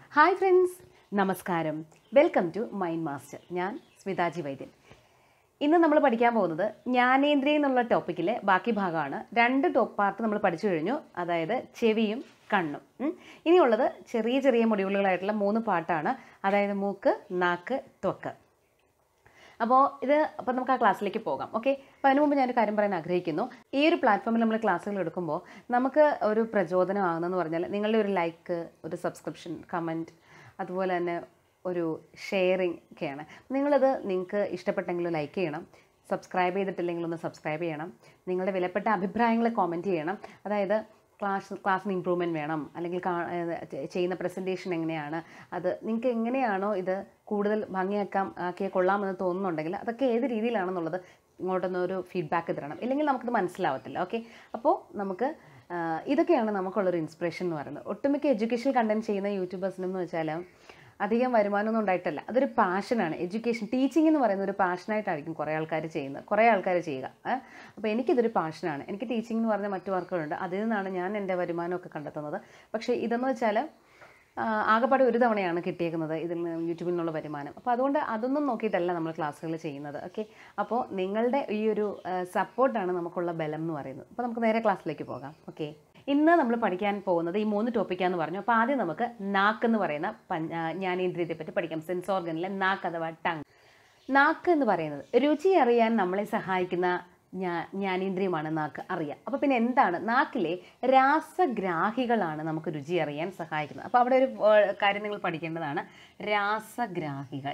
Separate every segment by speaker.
Speaker 1: Hi friends നമസ്കാരം welcome to Mind Master ഞാൻ സ്മിതാജി വൈദ്യൻ ഇന്ന് നമ്മൾ പഠിക്കാൻ പോകുന്നത് ജ്ഞാനേന്ദ്രിയ എന്നുള്ള ടോപ്പിക്കിലെ ബാക്കി ഭാഗമാണ് രണ്ട് ടോപ്പ് പാർട്ട് നമ്മൾ പഠിച്ചു കഴിഞ്ഞു അതായത് ചെവിയും കണ്ണും ഉം. ഇനിയുള്ളത് ചെറിയ ചെറിയ മൊഡ്യൂളുകളായിട്ടുള്ള മൂന്ന് പാട്ടാണ് അതായത് മൂക്ക് നാക്ക് ത്വക്ക് അപ്പോൾ ഇത് അപ്പോൾ നമുക്ക് ആ ക്ലാസ്സിലേക്ക് പോകാം ഓക്കെ അപ്പോൾ അതിന് മുമ്പ് ഞാനൊരു കാര്യം പറയാൻ ആഗ്രഹിക്കുന്നു ഈ ഒരു പ്ലാറ്റ്ഫോമിൽ നമ്മൾ ക്ലാസ്സുകൾ എടുക്കുമ്പോൾ നമുക്ക് ഒരു പ്രചോദനം ആകുന്നതെന്ന് പറഞ്ഞാൽ നിങ്ങളുടെ ഒരു ലൈക്ക് ഒരു സബ്സ്ക്രിപ്ഷൻ കമൻറ്റ് അതുപോലെ തന്നെ ഒരു ഷെയറിങ് ഒക്കെയാണ് നിങ്ങളത് നിങ്ങൾക്ക് ഇഷ്ടപ്പെട്ടെങ്കിൽ ലൈക്ക് ചെയ്യണം സബ്സ്ക്രൈബ് ചെയ്തിട്ടില്ലെങ്കിൽ ഒന്ന് സബ്സ്ക്രൈബ് ചെയ്യണം നിങ്ങളുടെ വിലപ്പെട്ട അഭിപ്രായങ്ങൾ കോമൻറ്റ് ചെയ്യണം അതായത് ക്ലാസ് ക്ലാസ്സിന് ഇമ്പ്രൂവ്മെൻറ്റ് വേണം അല്ലെങ്കിൽ കാ- ഏഹ് ചെ- ചെയ്യുന്ന പ്രസൻറ്റേഷൻ എങ്ങനെയാണ് അത് നിങ്ങൾക്ക് എങ്ങനെയാണോ ഇത് കൂടുതൽ ഭംഗിയാക്കാം ആക്കിയ കൊള്ളാമെന്ന് തോന്നുന്നുണ്ടെങ്കിൽ അതൊക്കെ ഏത് രീതിയിലാണെന്നുള്ളത് ഇങ്ങോട്ടൊന്ന് ഒരു ഫീഡ്ബാക്ക് തരണം ഇല്ലെങ്കിൽ നമുക്കത് മനസ്സിലാവത്തില്ല ഓക്കെ അപ്പോൾ നമുക്ക് ആ, ഇതൊക്കെയാണ് നമുക്കുള്ളൊരു ഇൻസ്പിറേഷൻ എന്ന് പറയുന്നത് ഒട്ടുമിക്ക എഡ്യൂക്കേഷൻ കണ്ടന്റ് ചെയ്യുന്ന യൂട്യൂബേഴ്സിനെന്ന് വെച്ചാൽ അധികം വരുമാനമൊന്നും ഉണ്ടായിട്ടല്ല അതൊരു പാഷനാണ് എഡ്യൂക്കേഷൻ ടീച്ചിങ് എന്ന് പറയുന്ന ഒരു പാഷനായിട്ടായിരിക്കും കുറേ ആൾക്കാർ ചെയ്യുന്നത് കുറേ ആൾക്കാർ ചെയ്യുക ഏ? അപ്പോൾ എനിക്കിതൊരു പാഷനാണ് എനിക്ക് ടീച്ചിങ് എന്ന് പറഞ്ഞ മറ്റു വർക്കുകളുണ്ട് അതിൽ നിന്നാണ് ഞാൻ എൻ്റെ വരുമാനമൊക്കെ കണ്ടെത്തുന്നത് പക്ഷേ ഇതെന്ന് വെച്ചാൽ ആകെപ്പാടെ ഒരു തവണയാണ് കിട്ടിയേക്കുന്നത് ഇതിൽ നിന്ന് യൂട്യൂബിൽ നിന്നുള്ള വരുമാനം അപ്പോൾ അതുകൊണ്ട് അതൊന്നും നോക്കിയിട്ടല്ല നമ്മൾ ക്ലാസ്സുകൾ ചെയ്യുന്നത് ഓക്കെ അപ്പോൾ നിങ്ങളുടെ ഈ ഒരു സപ്പോർട്ടാണ് നമുക്കുള്ള ബലം എന്ന് പറയുന്നത് അപ്പോൾ നമുക്ക് നേരെ ക്ലാസ്സിലേക്ക് പോകാം ഓക്കെ ഇന്ന് നമ്മൾ പഠിക്കാൻ പോകുന്നത് ഈ മൂന്ന് ടോപ്പിക്കാന്ന് പറഞ്ഞു അപ്പോൾ ആദ്യം നമുക്ക് നാക്ക് എന്ന് പറയുന്ന പഞ്ച- ആ, ജ്ഞാനേന്ദ്രിയത്തെ പറ്റി പഠിക്കാം സെൻസ് ഓർഗനിലെ നാക്ക് അഥവാ ടങ് നാക്ക് എന്ന് പറയുന്നത് രുചി അറിയാൻ നമ്മളെ സഹായിക്കുന്ന ജ്ഞാ- ജ്ഞാനേന്ദ്രിയമാണ് നാക്ക് അറിയാം അപ്പോൾ പിന്നെ എന്താണ് നാക്കിലെ രാസഗ്രാഹികളാണ് നമുക്ക് രുചി അറിയാൻ സഹായിക്കുന്നത് അപ്പോൾ അവിടെ ഒരു ഏർ, കാര്യം നിങ്ങൾ പഠിക്കേണ്ടതാണ് രാസഗ്രാഹികൾ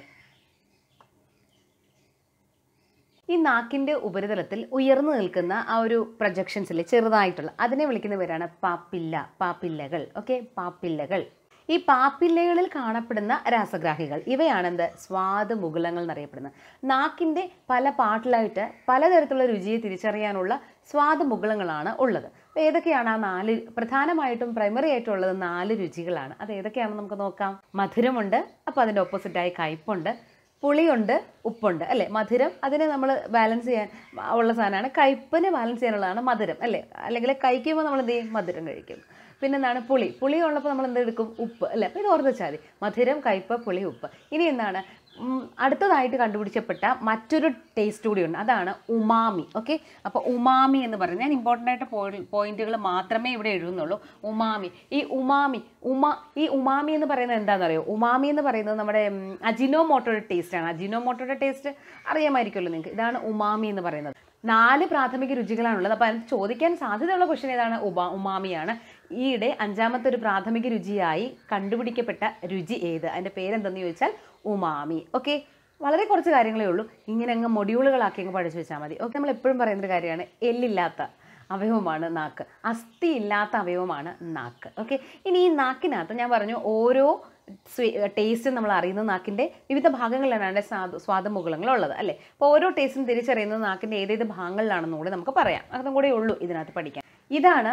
Speaker 1: ഈ നാക്കിൻ്റെ ഉപരിതലത്തിൽ ഉയർന്നു നിൽക്കുന്ന ആ ഒരു പ്രൊജക്ഷൻസിലെ ചെറുതായിട്ടുള്ള അതിനെ വിളിക്കുന്ന പേരാണ് പാപ്പില്ല പാപ്പില്ലകൾ ഓക്കെ പാപ്പില്ലകൾ ഈ പാപ്പില്ലകളിൽ കാണപ്പെടുന്ന രാസഗ്രാഹികൾ ഇവയാണ് എന്ത് സ്വാദമുകുളങ്ങൾ എന്നറിയപ്പെടുന്നത് നാക്കിൻ്റെ പല പാട്ടിലായിട്ട് പലതരത്തിലുള്ള രുചിയെ തിരിച്ചറിയാനുള്ള സ്വാദമുകുളങ്ങളാണ് ഉള്ളത് അപ്പോൾ ഏതൊക്കെയാണ് ആ നാല് പ്രധാനമായിട്ടും പ്രൈമറി ആയിട്ടുള്ളത് നാല് രുചികളാണ് അത് ഏതൊക്കെയാണെന്ന് നമുക്ക് നോക്കാം മധുരമുണ്ട് അപ്പോൾ അതിൻ്റെ ഓപ്പോസിറ്റായി കയ്പുണ്ട് പുളിയുണ്ട് ഉപ്പുണ്ട് അല്ലേ മധുരം അതിനെ നമ്മൾ ബാലൻസ് ചെയ്യാൻ ഉള്ള സാധനമാണ് കയ്പ്പിനെ ബാലൻസ് ചെയ്യാനുള്ളതാണ് മധുരം അല്ലേ അല്ലെങ്കിൽ കഴിക്കുമ്പോൾ നമ്മൾ എന്ത് ചെയ്യും മധുരം കഴിക്കും പിന്നെന്താണ് പുളി പുളി ഉള്ളപ്പോൾ നമ്മൾ എന്ത് എടുക്കും ഉപ്പ് അല്ലേ അപ്പോൾ ഇത് ഓർത്ത് വെച്ചാൽ മതി മധുരം കയ്പ്പ് പുളി ഉപ്പ് ഇനി എന്താണ് ഉം, അടുത്തതായിട്ട് കണ്ടുപിടിച്ചപ്പെട്ട മറ്റൊരു ടേസ്റ്റ് കൂടിയുണ്ട് അതാണ് ഉമാമി ഓക്കെ അപ്പോൾ ഉമാമി എന്ന് പറയുന്നത് ഞാൻ ഇമ്പോർട്ടൻ്റ് ആയിട്ട് പോയിന്റുകൾ മാത്രമേ ഇവിടെ എഴുതുന്നുള്ളൂ ഉമാമി ഈ ഉമാമി ഉമ ഈ ഉമാമി എന്ന് പറയുന്നത് എന്താണെന്ന് അറിയോ ഉമാമി എന്ന് പറയുന്നത് നമ്മുടെ അജിനോമോട്ടോയുടെ ടേസ്റ്റാണ് അജിനോമോട്ടോയുടെ ടേസ്റ്റ് അറിയാമായിരിക്കുമല്ലോ നിങ്ങൾക്ക് ഇതാണ് ഉമാമി എന്ന് പറയുന്നത് നാല് പ്രാഥമിക രുചികളാണുള്ളത് അപ്പോൾ അതിന് ചോദിക്കാൻ സാധ്യതയുള്ള ക്വസ്റ്റ്യൻ ഏതാണ് ഉബ ഉമാമിയാണ് ഈയിടെ അഞ്ചാമത്തെ ഒരു പ്രാഥമിക രുചിയായി കണ്ടുപിടിക്കപ്പെട്ട രുചി ഏത് അതിൻ്റെ പേരെന്തെന്ന് ചോദിച്ചാൽ ഉമാമി ഓക്കെ വളരെ കുറച്ച് കാര്യങ്ങളേ ഉള്ളൂ ഇങ്ങനെ അങ്ങ് മൊഡ്യൂളുകളാക്കി അങ്ങ് പഠിച്ചു വെച്ചാൽ മതി ഓക്കെ നമ്മൾ എപ്പോഴും പറയുന്നൊരു കാര്യമാണ് എല്ലില്ലാത്ത അവയവമാണ് നാക്ക് അസ്ഥി ഇല്ലാത്ത അവയവമാണ് നാക്ക് ഓക്കെ ഇനി ഈ നാക്കിനകത്ത് ഞാൻ പറഞ്ഞു ഓരോ ടേസ്റ്റ് നമ്മൾ അറിയുന്ന നാക്കിൻ്റെ വിവിധ ഭാഗങ്ങളിലാണ് സ്വാദ സ്വാദമുകുളങ്ങളുള്ളത് അല്ലേ അപ്പോൾ ഓരോ ടേസ്റ്റും തിരിച്ചറിയുന്നത് നാക്കിൻ്റെ ഏതേത് ഭാഗങ്ങളിലാണെന്നും കൂടി നമുക്ക് പറയാം അതും കൂടെ ഉള്ളൂ ഇതിനകത്ത് പഠിക്കാൻ ഇതാണ്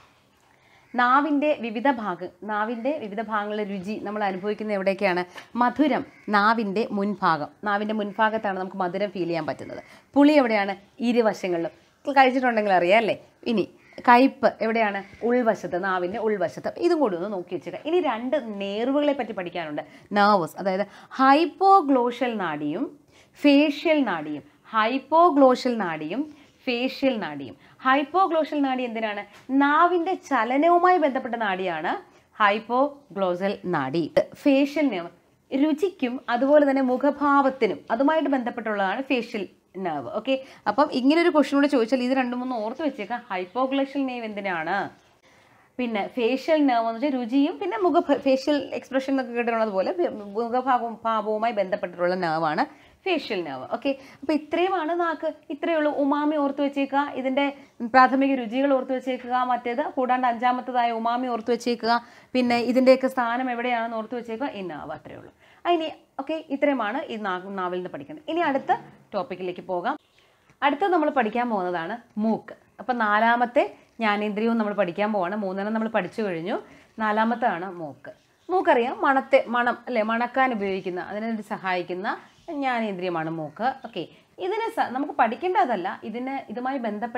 Speaker 1: നാവിൻ്റെ വിവിധ ഭാഗ നാവിൻ്റെ വിവിധ ഭാഗങ്ങളിലെ രുചി നമ്മൾ അനുഭവിക്കുന്ന എവിടെയൊക്കെയാണ് മധുരം നാവിൻ്റെ മുൻഭാഗം നാവിൻ്റെ മുൻഭാഗത്താണ് നമുക്ക് മധുരം ഫീൽ ചെയ്യാൻ പറ്റുന്നത് പുളി എവിടെയാണ് ഇരുവശങ്ങളിലും കഴിച്ചിട്ടുണ്ടെങ്കിൽ അറിയാം അല്ലേ ഇനി കയ്പ്പ് എവിടെയാണ് ഉൾവശത്ത് നാവിൻ്റെ ഉൾവശത്ത് ഇതും കൂടി ഒന്ന് നോക്കി വെച്ചേക്കാം ഇനി രണ്ട് നേർവുകളെ പറ്റി പഠിക്കാനുണ്ട് നെർവസ് അതായത് ഹൈപ്പോഗ്ലോഷ്യൽ നാഡിയും ഫേഷ്യൽ നാഡിയും ഹൈപ്പോഗ്ലോഷ്യൽ നാഡിയും ഫേഷ്യൽ നാഡിയും ഹൈപ്പോഗ്ലോഷ്യൽ നാഡി എന്തിനാണ് നാവിൻ്റെ ചലനവുമായി ബന്ധപ്പെട്ട നാഡിയാണ് ഹൈപ്പോഗ്ലോസൽ നാഡി ഫേഷ്യൽ നെർവ് രുചിക്കും അതുപോലെ തന്നെ മുഖഭാവത്തിനും അതുമായിട്ട് ബന്ധപ്പെട്ടുള്ളതാണ് ഫേഷ്യൽ നെർവ് ഓക്കെ അപ്പം ഇങ്ങനെ ഒരു ക്വസ്റ്റ്യൻ കൂടെ ചോദിച്ചാൽ ഇത് രണ്ടും മൂന്ന് ഓർത്ത് വെച്ചേക്കാം ഹൈപ്പോഗ്ലോഷ്യൽ നെർവ് എന്തിനാണ് പിന്നെ ഫേഷ്യൽ നെർവ് എന്ന് വെച്ചാൽ രുചിയും പിന്നെ മുഖ ഫേഷ്യൽ എക്സ്പ്രഷൻ എന്നൊക്കെ കേട്ടിട്ടുള്ളത് പോലെ മുഖഭാവവും ഭാവവുമായി ബന്ധപ്പെട്ടിട്ടുള്ള നെർവാണ് ഫേഷ്യൽ നെർവ് ഓക്കെ അപ്പോൾ ഇത്രയുമാണ് നാക്ക് ഇത്രയേ ഉള്ളൂ ഉമാമി ഓർത്ത് വെച്ചേക്കുക ഇതിൻ്റെ പ്രാഥമിക രുചികൾ ഓർത്ത് വെച്ചേക്കുക മറ്റേത് കൂടാണ്ട് അഞ്ചാമത്തതായ ഉമാമി ഓർത്ത് വെച്ചേക്കുക പിന്നെ ഇതിൻ്റെയൊക്കെ സ്ഥാനം എവിടെയാണെന്ന് ഓർത്ത് വെച്ചേക്കുക ഈ നാവ് അത്രയേ ഉള്ളൂ ഇനി ഓക്കെ ഇത്രയുമാണ് ഈ നാ നാവിൽ നിന്ന് പഠിക്കുന്നത് ഇനി അടുത്ത ടോപ്പിക്കിലേക്ക് പോകാം അടുത്തത് നമ്മൾ പഠിക്കാൻ പോകുന്നതാണ് മൂക്ക് അപ്പം നാലാമത്തെ ജ്ഞാനേന്ദ്രിയവും നമ്മൾ പഠിക്കാൻ പോവാണ് മൂന്നെണ്ണം നമ്മൾ പഠിച്ചു കഴിഞ്ഞു നാലാമത്താണ് മൂക്ക് മൂക്കറിയാം മണത്തെ മണം അല്ലേ മണക്കാൻ ഉപയോഗിക്കുന്ന അതിനെ സഹായിക്കുന്ന ജ്ഞാനേന്ദ്രിയമാണ് മൂക്ക് ഓക്കെ ഇതിനെ സ- നമുക്ക് പഠിക്കേണ്ടതല്ല ഇതിന് ഇതുമായി ബന്ധപ്പെട്ട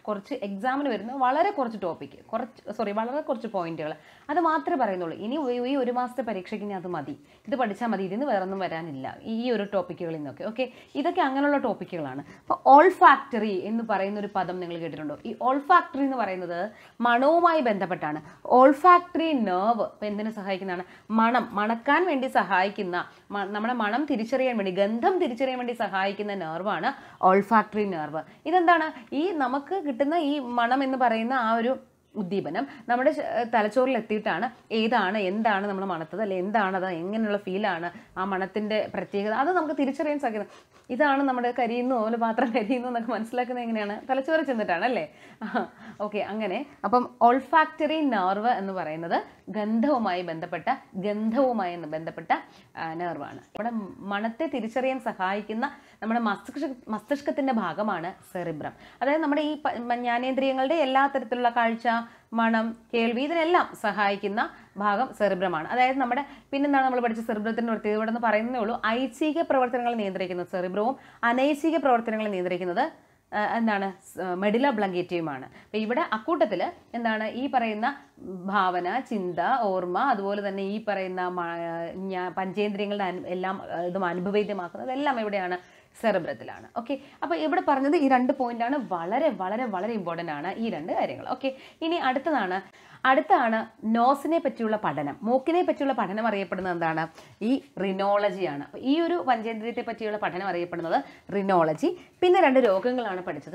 Speaker 1: കുറച്ച് എക്സാമിന് വരുന്ന വളരെ കുറച്ച് ടോപ്പിക്ക് കുറച്ച് സോറി വളരെ കുറച്ച് പോയിന്റുകൾ അത് മാത്രമേ പറയുന്നുള്ളൂ ഇനി ഈ- ഈ ഒരു മാസത്തെ പരീക്ഷയ്ക്ക് ഇനി അത് മതി ഇത് പഠിച്ചാൽ മതി ഇതിന് വേറെ ഒന്നും വരാനില്ല ഈ ഒരു ടോപ്പിക്കുകളിൽ നിന്നൊക്കെ ഓക്കെ ഇതൊക്കെ അങ്ങനെയുള്ള ടോപ്പിക്കുകളാണ് അപ്പോൾ ഓൾ ഫാക്ടറി എന്ന് പറയുന്ന ഒരു പദം നിങ്ങൾ കേട്ടിട്ടുണ്ടോ ഈ ഓൾ ഫാക്ടറി എന്ന് പറയുന്നത് മണവുമായി ബന്ധപ്പെട്ടാണ് ഓൾ ഫാക്ടറി നെർവ് ഇപ്പം എന്തിനു സഹായിക്കുന്നതാണ് മണം മണക്കാൻ വേണ്ടി സഹായിക്കുന്ന മ- നമ്മുടെ മണം തിരിച്ചറിയാൻ വേണ്ടി ഗന്ധം തിരിച്ചറിയാൻ വേണ്ടി സഹായിക്കുന്ന നെർവാണ് ഓൾഫാക്ടറി നെർവ് ഇതെന്താണ് ഈ നമുക്ക് കിട്ടുന്ന ഈ മണം എന്ന് പറയുന്ന ആ ഒരു ഉദ്ദീപനം നമ്മുടെ ശ- തലച്ചോറിൽ എത്തിയിട്ടാണ് ഏതാണ് എന്താണ് നമ്മൾ മണത്തത് അല്ലെ എന്താണ് അത് എങ്ങനെയുള്ള ഫീലാണ് ആ മണത്തിൻ്റെ പ്രത്യേകത അത് നമുക്ക് തിരിച്ചറിയാൻ സാധിക്കുന്നത് ഇതാണ് നമ്മുടെ കരിയുന്നു അതുപോലെ പാത്രം കരിയുന്നു എന്നൊക്കെ മനസ്സിലാക്കുന്നത് എങ്ങനെയാണ് തലച്ചോറ് ചെന്നിട്ടാണ് അല്ലേ ഓക്കെ അങ്ങനെ അപ്പം ഓൾഫാക്ടറി നെർവ് എന്ന് പറയുന്നത് ഗന്ധവുമായി ബന്ധപ്പെട്ട ഗന്ധവുമായി ബന്ധപ്പെട്ട നെർവാണ് നമ്മുടെ മണത്തെ തിരിച്ചറിയാൻ സഹായിക്കുന്ന നമ്മുടെ മസ്തിഷ്ക മസ്തിഷ്കത്തിൻ്റെ ഭാഗമാണ് സെറിബ്രം അതായത് നമ്മുടെ ഈ പ- മ- ജ്ഞാനേന്ദ്രിയങ്ങളുടെ എല്ലാ തരത്തിലുള്ള കാഴ്ച മണം കേൾവി ഇതിനെല്ലാം സഹായിക്കുന്ന ഭാഗം സെറിബ്രമാണ് അതായത് നമ്മുടെ പിന്നെന്താണ് നമ്മൾ പഠിച്ച സെറിബ്രത്തിൻ്റെ പ്രത്യേകത ഇവിടെ നിന്ന് പറയുന്നേ ഉള്ളൂ ഐച്ഛിക പ്രവർത്തനങ്ങൾ നിയന്ത്രിക്കുന്നത് സെറിബ്രവും അനൈച്ഛിക പ്രവർത്തനങ്ങൾ നിയന്ത്രിക്കുന്നത് ആ, എന്താണ് മെഡില ബ്ലങ്കേറ്റയുമാണ് അപ്പം ഇവിടെ അക്കൂട്ടത്തിൽ എന്താണ് ഈ പറയുന്ന ഭാവന ചിന്ത ഓർമ്മ അതുപോലെ തന്നെ ഈ പറയുന്ന മ- ഞാ- പഞ്ചേന്ദ്രിയങ്ങളുടെ അനു എല്ലാം ആ, ഇതും അനുഭവേദ്യമാക്കുന്നത് എല്ലാം എവിടെയാണ് സെറിബ്രത്തിലാണ് ഓക്കെ അപ്പോൾ ഇവിടെ പറഞ്ഞത് ഈ രണ്ട് പോയിന്റാണ് വളരെ വളരെ വളരെ ഇമ്പോർട്ടൻ്റ് ആണ് ഈ രണ്ട് കാര്യങ്ങൾ ഓക്കെ ഇനി അടുത്തതാണ് അടുത്താണ് നോസിനെ പറ്റിയുള്ള പഠനം മൂക്കിനെ പറ്റിയുള്ള പഠനം അറിയപ്പെടുന്നത് എന്താണ് ഈ റിനോളജിയാണ് അപ്പോൾ ഈ ഒരു പഞ്ചേന്ദ്രിയത്തെ പറ്റിയുള്ള പഠനം അറിയപ്പെടുന്നത് റിനോളജി പിന്നെ രണ്ട് രോഗങ്ങളാണ് പഠിച്ചത്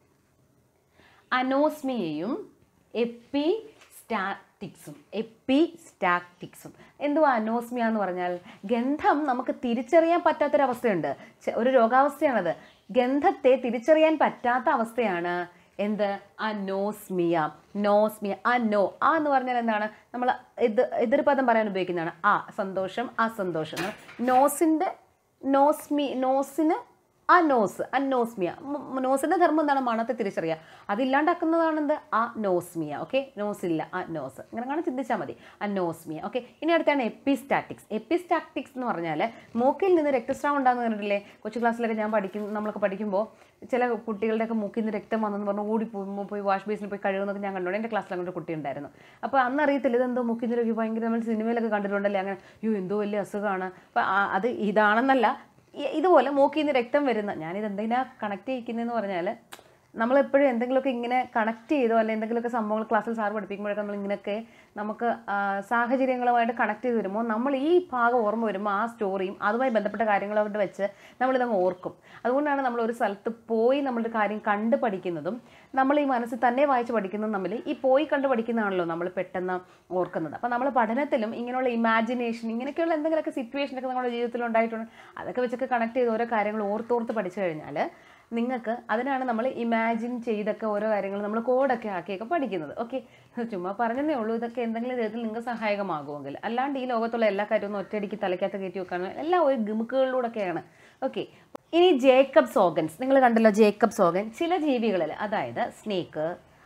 Speaker 1: അനോസ്മിയയും എപ്പി സ്റ്റാറ്റിക്സും എപ്പി സ്റ്റാറ്റിക്സും എന്തുവാ അനോസ്മിയ എന്ന് പറഞ്ഞാൽ ഗന്ധം നമുക്ക് തിരിച്ചറിയാൻ പറ്റാത്തൊരവസ്ഥയുണ്ട് ചെ- ഒരു രോഗാവസ്ഥയാണത് ഗന്ധത്തെ തിരിച്ചറിയാൻ പറ്റാത്ത അവസ്ഥയാണ് എന്ത് അനോസ്മിയ നോസ്മിയ ആ നോ ആ എന്ന് പറഞ്ഞാൽ എന്താണ് നമ്മൾ ഇത് എതിർ പദം പറയാൻ ഉപയോഗിക്കുന്നതാണ് ആ സന്തോഷം അസന്തോഷം നോസിൻ്റെ നോസ്മി നോസിന് ആ നോസ് അന്നോസ്മിയ നോസിന്റെ ധർമ്മം എന്താണ് മണത്തെ തിരിച്ചറിയുക അതില്ലാണ്ടാക്കുന്നതാണ് എന്ത് ആ നോസ്മിയ ഓക്കെ നോസില്ല ആ നോസ് അങ്ങനെ കാണാൻ ചിന്തിച്ചാൽ മതി അന്നോസ്മിയ ഓക്കെ ഇനി അടുത്താണ് എപ്പിസ്റ്റാറ്റിക്സ് എപ്പിസ്റ്റാറ്റിക്സ് എന്ന് പറഞ്ഞാൽ മൂക്കിൽ നിന്ന് രക്തസ്രാവം ഉണ്ടാകുന്ന കണ്ടിട്ടില്ലേ കൊച്ചു ക്ലാസ്സിലൊക്കെ ഞാൻ പഠിക്കും നമ്മളൊക്കെ പഠിക്കുമ്പോൾ ചില കുട്ടികളുടെയൊക്കെ മൂക്കിൽ നിന്ന് രക്തം വന്നെന്ന് പറഞ്ഞ് ഓടി പോയി പോയി വാഷ് ബേസിൽ പോയി കഴിയുന്നതൊക്കെ ഞാൻ കണ്ടോണ്ട് എൻ്റെ ക്ലാസ്സിൽ അങ്ങനെ ഒരു കുട്ടി ഉണ്ടായിരുന്നു അപ്പോൾ അന്ന് അറിയത്തില്ല ഇതെന്തോ മൂക്കിൽ നിന്ന് ഭയങ്കര നമ്മൾ സിനിമയിലൊക്കെ കണ്ടിട്ടുണ്ടല്ലേ അങ്ങനെ അയ്യോ എന്തോ വലിയ അസുഖമാണ് അപ്പോൾ അത് ഇതാണെന്നല്ല ഇ- ഇതുപോലെ മൂക്കിൽ നിന്ന് രക്തം വരുന്ന ഞാനിത് എന്തിനാ കണക്ട് ചെയ്യിക്കുന്നതെന്ന് പറഞ്ഞാൽ നമ്മളെപ്പോഴും എന്തെങ്കിലുമൊക്കെ ഇങ്ങനെ കണക്ട് ചെയ്തോ അല്ലെങ്കിൽ എന്തെങ്കിലുമൊക്കെ സംഭവങ്ങൾ ക്ലാസ്സിൽ സാർ പഠിപ്പിക്കുമ്പോഴൊക്കെ നമ്മൾ ഇങ്ങനെയൊക്കെ നമുക്ക് ആ, സാഹചര്യങ്ങളുമായിട്ട് കണക്ട് ചെയ്ത് വരുമ്പോൾ നമ്മൾ ഈ ഭാഗം ഓർമ്മ വരുമ്പോൾ ആ സ്റ്റോറിയും അതുമായി ബന്ധപ്പെട്ട കാര്യങ്ങളോട് വെച്ച് നമ്മളിതങ്ങ് ഓർക്കും അതുകൊണ്ടാണ് നമ്മൾ ഒരു സ്ഥലത്ത് പോയി നമ്മളൊരു കാര്യം കണ്ട് പഠിക്കുന്നതും നമ്മൾ ഈ മനസ്സിൽ തന്നെ വായിച്ച് പഠിക്കുന്നതും തമ്മിൽ ഈ പോയി കണ്ട് പഠിക്കുന്നതാണല്ലോ നമ്മൾ പെട്ടെന്ന് ഓർക്കുന്നത് അപ്പോൾ നമ്മൾ പഠനത്തിലും ഇങ്ങനെയുള്ള ഇമാജിനേഷൻ ഇങ്ങനെയൊക്കെയുള്ള എന്തെങ്കിലുമൊക്കെ സിറ്റുവേഷനൊക്കെ നമ്മുടെ ജീവിതത്തിൽ ഉണ്ടായിട്ടുണ്ട് അതൊക്കെ വെച്ചൊക്കെ കണക്ട് ചെയ്ത് ഓരോ കാര്യങ്ങൾ ഓർത്തോർത്ത് പഠിച്ചു കഴിഞ്ഞാൽ നിങ്ങൾക്ക് അതിനാണ് നമ്മൾ ഇമാജിൻ ചെയ്തൊക്കെ ഓരോ കാര്യങ്ങൾ നമ്മൾ കോഡൊക്കെ ആക്കിയൊക്കെ പഠിക്കുന്നത് ഓക്കെ ചുമ്മാ പറഞ്ഞതേ ഉള്ളൂ ഇതൊക്കെ എന്തെങ്കിലും വിധത്തിൽ നിങ്ങൾക്ക് സഹായകമാകുമെങ്കിൽ അല്ലാണ്ട് ഈ ലോകത്തുള്ള എല്ലാ കാര്യവും ഒന്നും ഒറ്റയടിക്ക് തലയ്ക്കകത്ത് കയറ്റി വെക്കാൻ എല്ലാം ഒരു ഗിമുക്കുകളിലൂടെയൊക്കെയാണ് ഓക്കെ ഇനി ജേക്കബ്സ് ഓർഗൻസ് നിങ്ങൾ കണ്ടല്ലോ ജേക്കബ്സ് ഓർഗൻ ചില ജീവികളിൽ അതായത് സ്നേക്ക്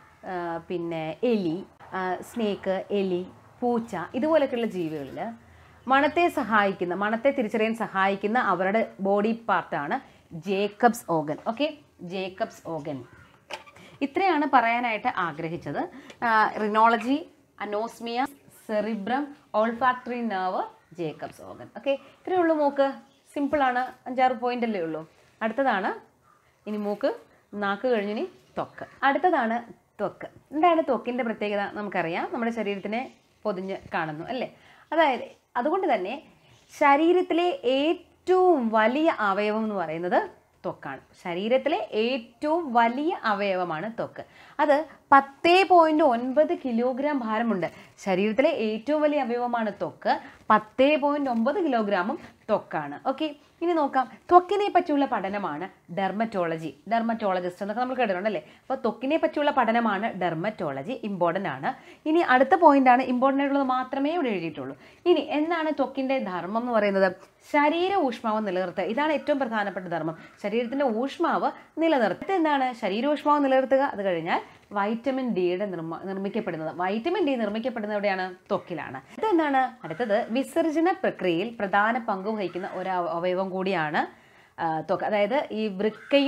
Speaker 1: പിന്നെ എലി സ്നേക്ക് എലി പൂച്ച ഇതുപോലെയൊക്കെയുള്ള ജീവികളിൽ മണത്തെ സഹായിക്കുന്ന മണത്തെ തിരിച്ചറിയാൻ സഹായിക്കുന്ന അവരുടെ ബോഡി പാർട്ടാണ് Jacob's organ okay Jacob's organ ഇത്രയാണ് പറയാനായിട്ട് ആഗ്രഹിച്ചത് rhinology anosmia cerebrum olfactory nerve Jacob's organ okay ഇത്രയേ ഉള്ളൂ മൂക്ക് സിമ്പിളാണ് അഞ്ചാറ് പോയിന്റ് അല്ലേ ഉള്ളൂ അടുത്തതാണ് ഇനി മൂക്ക് നാക്ക് കഴിഞ്ഞിനി ത്വക്ക് അടുത്തതാണ് ത്വക്ക് എന്താണ് ത്വക്കിൻ്റെ പ്രത്യേകത നമുക്കറിയാം നമ്മുടെ ശരീരത്തിനെ പൊതിഞ്ഞ് കാണുന്നു അല്ലേ അതായത് അതുകൊണ്ട് തന്നെ ശരീരത്തിലെ ഏറ്റവും വലിയ അവയവം എന്ന് പറയുന്നത് ത്വക്കാണ് ശരീരത്തിലെ ഏറ്റവും വലിയ അവയവമാണ് ത്വക്ക് അത് പത്തേ പോയിൻറ്റ് ഒൻപത് കിലോഗ്രാം ഭാരമുണ്ട് ശരീരത്തിലെ ഏറ്റവും വലിയ അവയവമാണ് ത്വക്ക് പത്തേ പോയിൻറ്റ് ഒമ്പത് കിലോഗ്രാമും ത്വക്കാണ് ഓക്കെ ഇനി നോക്കാം ത്വക്കിനെ പറ്റിയുള്ള പഠനമാണ് ഡെർമറ്റോളജി ഡെർമറ്റോളജിസ്റ്റ് എന്നൊക്കെ നമ്മൾ കേട്ടിട്ടുണ്ടല്ലേ അപ്പോൾ ത്വക്കിനെ പറ്റിയുള്ള പഠനമാണ് ഡെർമറ്റോളജി ഇമ്പോർട്ടൻ്റ് ആണ് ഇനി അടുത്ത പോയിന്റാണ് ഇമ്പോർട്ടൻ്റ് ആയിട്ടുള്ളത് മാത്രമേ ഇവിടെ എഴുതിയിട്ടുള്ളൂ ഇനി എന്താണ് ത്വക്കിൻ്റെ ധർമ്മം എന്ന് പറയുന്നത് ശരീര ഊഷ്മാവ് നിലനിർത്തുക ഇതാണ് ഏറ്റവും പ്രധാനപ്പെട്ട ധർമ്മം ശരീരത്തിൻ്റെ ഊഷ്മാവ് നിലനിർത്തുക എന്താണ് ശരീര ഊഷ്മാവ് നിലനിർത്തുക അത് കഴിഞ്ഞാൽ വൈറ്റമിൻ ഡിയുടെ നിർമ്മ നിർമ്മിക്കപ്പെടുന്നത് വൈറ്റമിൻ ഡി നിർമ്മിക്കപ്പെടുന്നത് എവിടെയാണ് ത്വക്കിലാണ് ഇത് എന്താണ് അടുത്തത് വിസർജന പ്രക്രിയയിൽ പ്രധാന പങ്ക് വഹിക്കുന്ന ഒരു അവ- അവയവം കൂടിയാണ് ആ, ത്വക്ക് അതായത് ഈ വൃക്കയും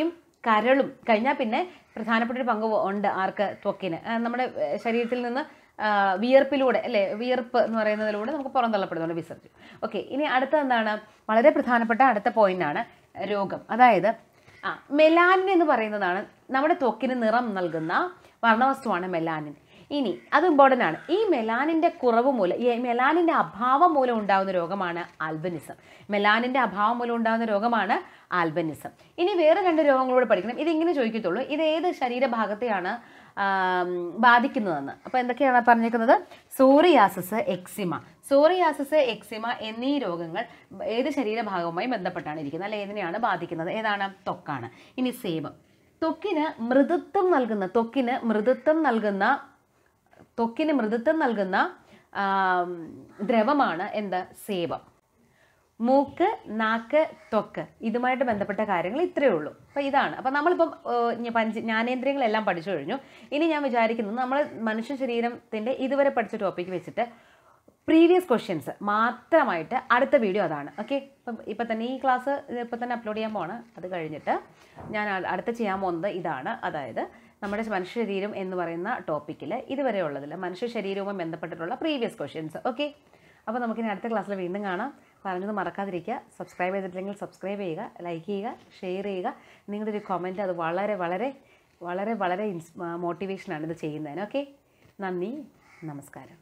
Speaker 1: കരളും കഴിഞ്ഞാൽ പിന്നെ പ്രധാനപ്പെട്ട ഒരു പങ്ക് ഉണ്ട് ആർക്ക് ത്വക്കിന് ആ, നമ്മുടെ ഏഹ്, ശരീരത്തിൽ നിന്ന് ആ, വിയർപ്പിലൂടെ അല്ലേ വിയർപ്പ് എന്ന് പറയുന്നതിലൂടെ നമുക്ക് പുറന്തള്ളപ്പെടുന്നുണ്ട് വിസർജ്യം ഓക്കെ ഇനി അടുത്ത എന്താണ് വളരെ പ്രധാനപ്പെട്ട അടുത്ത പോയിന്റാണ് രോഗം അതായത് ആ മെലാനിൻ എന്ന് പറയുന്നതാണ് നമ്മുടെ ത്വക്കിന് നിറം നൽകുന്ന വർണ്ണവസ്തുവാണ് മെലാനിൻ ഇനി അത് ഇമ്പോർട്ടൻ്റ് ആണ് ഈ മെലാനിൻ്റെ കുറവ് മൂലം ഈ മെലാനിൻ്റെ അഭാവം മൂലം ഉണ്ടാകുന്ന രോഗമാണ് ആൽബനിസം മെലാനിൻ്റെ അഭാവം മൂലം ഉണ്ടാകുന്ന രോഗമാണ് ആൽബനിസം ഇനി വേറെ രണ്ട് രോഗങ്ങളൂടെ പഠിക്കണം ഇതിങ്ങനെ ചോദിക്കത്തുള്ളൂ ഇത് ഏത് ശരീരഭാഗത്തെയാണ് ആം, ബാധിക്കുന്നതെന്ന് അപ്പോൾ എന്തൊക്കെയാണ് പറഞ്ഞേക്കുന്നത് സോറിയാസിസ് എക്സിമ സോറിയാസിസ് എക്സിമ എന്നീ രോഗങ്ങൾ ഏത് ശരീരഭാഗവുമായി ബന്ധപ്പെട്ടാണ് ഇരിക്കുന്നത് അല്ലെ ഏതിനെയാണ് ബാധിക്കുന്നത് ഏതാണ് ത്വക്കാണ് ഇനി സേബം ത്വക്കിന് മൃദുത്വം നൽകുന്ന ത്വക്കിന് മൃദുത്വം നൽകുന്ന ത്വക്കിന് മൃദുത്വം നൽകുന്ന ആം, ദ്രവമാണ് എന്ത് സേബം മൂക്ക് നാക്ക് ത്വക്ക് ഇതുമായിട്ട് ബന്ധപ്പെട്ട കാര്യങ്ങൾ ഇത്രയേ ഉള്ളൂ അപ്പോൾ ഇതാണ് അപ്പോൾ നമ്മളിപ്പം ഏഹ്, ഞ- പഞ്ച ജ്ഞാനേന്ദ്രിയങ്ങളെല്ലാം പഠിച്ചു കഴിഞ്ഞു ഇനി ഞാൻ വിചാരിക്കുന്നത് നമ്മൾ മനുഷ്യ ശരീരത്തിൻ്റെ ഇതുവരെ പഠിച്ച ടോപ്പിക്ക് വെച്ചിട്ട് പ്രീവിയസ് ക്വസ്റ്റ്യൻസ് മാത്രമായിട്ട് അടുത്ത വീഡിയോ അതാണ് ഓക്കെ ഇപ്പം ഇപ്പം തന്നെ ഈ ക്ലാസ് ഇപ്പം തന്നെ അപ്ലോഡ് ചെയ്യാൻ പോവാണ് അത് കഴിഞ്ഞിട്ട് ഞാൻ അ- അടുത്ത ചെയ്യാൻ പോകുന്നത് ഇതാണ് അതായത് നമ്മുടെ മനുഷ്യ ശരീരം എന്ന് പറയുന്ന ടോപ്പിക്കിൽ ഇതുവരെ ഉള്ളതിൽ മനുഷ്യ ശരീരവുമായി ബന്ധപ്പെട്ടിട്ടുള്ള പ്രീവിയസ് ക്വസ്റ്റ്യൻസ് ഓക്കെ അപ്പോൾ നമുക്കിനി അടുത്ത ക്ലാസ്സിൽ വീണ്ടും കാണാം പറഞ്ഞത് മറക്കാതിരിക്കുക സബ്സ്ക്രൈബ് ചെയ്തിട്ടില്ലെങ്കിൽ സബ്സ്ക്രൈബ് ചെയ്യുക ലൈക്ക് ചെയ്യുക ഷെയർ ചെയ്യുക നിങ്ങളുടെ ഒരു കമൻറ്റ് അത് വളരെ വളരെ വളരെ വളരെ ഇൻസ് മോട്ടിവേഷനാണ് ഇത് ചെയ്യുന്നതിന് ഓക്കെ നന്ദി നമസ്കാരം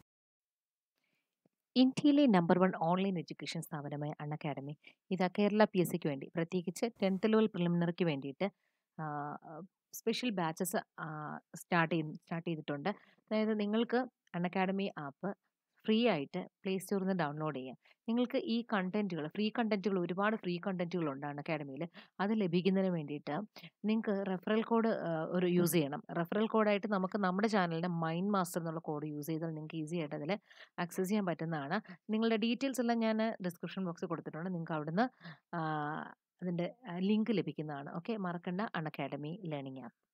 Speaker 2: ഇന്ത്യയിലെ നമ്പർ വൺ ഓൺലൈൻ എഡ്യൂക്കേഷൻ സ്ഥാപനമായ അൺ അക്കാഡമി ഇത് കേരള പി എസ് സിക്ക് വേണ്ടി പ്രത്യേകിച്ച് ടെൻത്ത് ലെവൽ പ്രിലിമിനറിക്ക് വേണ്ടിയിട്ട് സ്പെഷ്യൽ ബാച്ചസ് സ്റ്റാർട്ട് ചെയ്ത് സ്റ്റാർട്ട് ചെയ്തിട്ടുണ്ട് അതായത് നിങ്ങൾക്ക് അൺ അക്കാഡമി ആപ്പ് ഫ്രീ ആയിട്ട് പ്ലേ സ്റ്റോറിൽ നിന്ന് ഡൗൺലോഡ് ചെയ്യാം നിങ്ങൾക്ക് ഈ കണ്ടൻറ്റുകൾ ഫ്രീ കണ്ടൻറ്റുകൾ ഒരുപാട് ഫ്രീ കണ്ടൻറ്റുകളുണ്ട് അൺ അക്കാഡമിയിൽ അത് ലഭിക്കുന്നതിന് വേണ്ടിയിട്ട് നിങ്ങൾക്ക് റെഫറൽ കോഡ് ഒരു യൂസ് ചെയ്യണം റെഫറൽ കോഡായിട്ട് നമുക്ക് നമ്മുടെ ചാനലിൻ്റെ മൈൻഡ് മാസ്റ്റർ എന്നുള്ള കോഡ് യൂസ് ചെയ്താൽ നിങ്ങൾക്ക് ഈസി ആയിട്ട് അതിൽ ആക്സസ് ചെയ്യാൻ പറ്റുന്നതാണ് നിങ്ങളുടെ ഡീറ്റെയിൽസ് എല്ലാം ഞാൻ ഡിസ്ക്രിപ്ഷൻ ബോക്സിൽ കൊടുത്തിട്ടുണ്ട് നിങ്ങൾക്ക് അവിടുന്ന് ആ, അതിൻ്റെ ലിങ്ക് ലഭിക്കുന്നതാണ് ഓക്കെ മറക്കണ്ട അൺ അക്കാഡമി ലേണിംഗ് ആപ്പ്